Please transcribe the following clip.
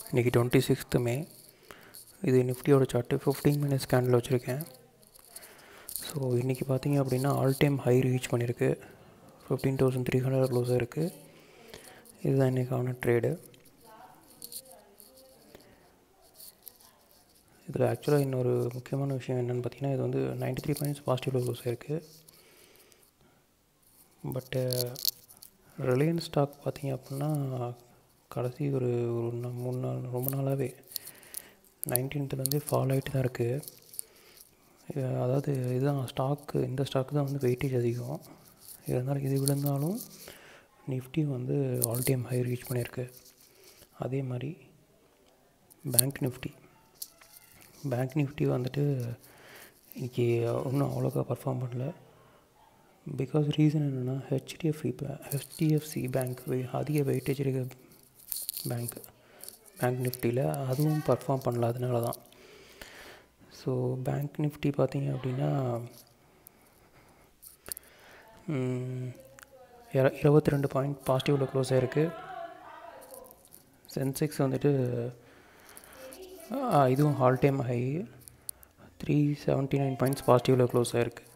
இன்றைக்கி twenty sixth மே இது நிஃப்டியோட சார்ட்டு ஃபிஃப்டீன் மினிட்ஸ் ஸ்கேனில் வச்சுருக்கேன் ஸோ இன்றைக்கி பார்த்தீங்க அப்படின்னா ஆல் டைம் ஹை ரீச் பண்ணியிருக்கு ஃபிஃப்டீன் தௌசண்ட் த்ரீ ஹண்ட்ரட் க்ளோஸாக இருக்குது இதுதான் இன்றைக்கான ட்ரேடு இதில் ஆக்சுவலாக இன்னொரு முக்கியமான விஷயம் என்னென்னு பார்த்தீங்கன்னா இது வந்து நைன்டி த்ரீ பாயிண்ட்ஸ் பாசிட்டிவில் க்ளோஸ் ஆகிருக்கு பட்டு ரிலையன்ஸ் ஸ்டாக் பார்த்தீங்க அப்படின்னா கடைசி ஒரு ஒரு நா- மூணு நாள் ரொம்ப நாளாகவே நைன்டீன்த்துலேருந்தே ஃபால் ஆகிட்டு தான் இருக்குது அதாவது இதுதான் ஸ்டாக்கு இந்த ஸ்டாக்கு தான் வந்து வெயிட்டேஜ் அதிகம் இருந்தாலும் இது விழுந்தாலும் நிஃப்டி வந்து ஆல் டைம் ஹை ரீச் பண்ணியிருக்கு அதே மாதிரி பேங்க் நிஃப்டி பேங்க் நிஃப்டி வந்துட்டு இன்றைக்கி ஒன்றும் அவ்வளோக்கா பர்ஃபார்ம் பண்ணல பிகாஸ் ரீசன் என்னென்னா ஹெச்டிஎஃப்சி ஹெச்டிஎஃப்சி பேங்க் அதிக வெயிட்டேஜ் இருக்க பேங்க் பேங்க் நிஃப்டியில் அதுவும் பர்ஃபார்ம் பண்ணல அதனால தான் ஸோ பேங்க் நிஃப்டி பார்த்தீங்க அப்படின்னா இருபத்தி ரெண்டு பாயிண்ட் பாசிட்டிவில் க்ளோஸ் ஆகிருக்கு சென்செக்ஸ் வந்துட்டு ஆ, இதுவும் all time high three seventy nine points பாசிட்டிவில் க்ளோஸ் ஆகிருக்கு